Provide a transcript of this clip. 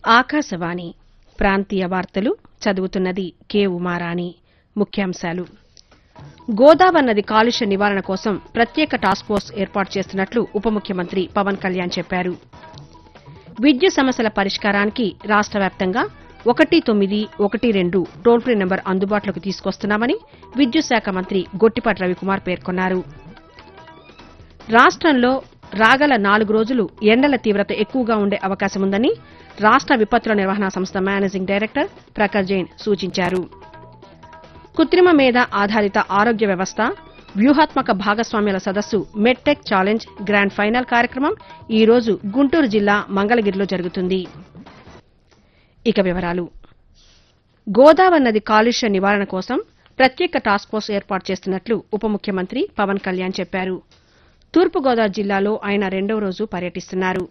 ఆకాశవాణి ప్రాంతీయ వార్తలు చదువుతున్నది కె ఉమారాణి ముఖ్యాంశాలు గోదావరి నది కాలుష్య నివారణ కోసం ప్రత్యేక టాస్క్ ఫోర్స్ ఏర్పాటు చేస్తున్నట్లు ఉప ముఖ్యమంత్రి పవన్ కళ్యాణ్ చెప్పారు విద్యుత్ సమస్యల పరిష్కారానికి రాష్ట వ్యాప్తంగా ఒకటి తొమ్మిది ఒకటి రెండు టోల్ ఫ్రీ నెంబర్ అందుబాటులోకి తీసుకొస్తున్నామని విద్యుత్ శాఖ మంత్రి గొట్టిపాటి రవికుమార్ పేర్కొన్నారు రాష్టంలో రాగల నాలుగు రోజులు ఎండల తీవ్రత ఎక్కువగా ఉండే అవకాశముందని రాష్ట విపత్తుల నిర్వహణ సంస్థ మేనేజింగ్ డైరెక్టర్ ప్రఖర్ జైన్ సూచించారు కృత్రిమ మేధ ఆధారిత ఆరోగ్య వ్యవస్థ వ్యూహాత్మక భాగస్వామ్యాల సదస్సు మెడ్టెక్ ఛాలెంజ్ గ్రాండ్ ఫైనల్ కార్యక్రమం ఈ రోజు గుంటూరు జిల్లా మంగళగిరిలో జరుగుతుంది ఇక వివరాలు గోదావరి నది కాలుష్య నివారణ కోసం ప్రత్యేక టాస్క్ ఫోర్స్ ఏర్పాటు చేస్తున్నట్లు ఉప ముఖ్యమంత్రి పవన్ కళ్యాణ్ చెప్పారు తూర్పుగోదావరి జిల్లాలో ఆయన రెండవ రోజు పర్యటిస్తున్నారు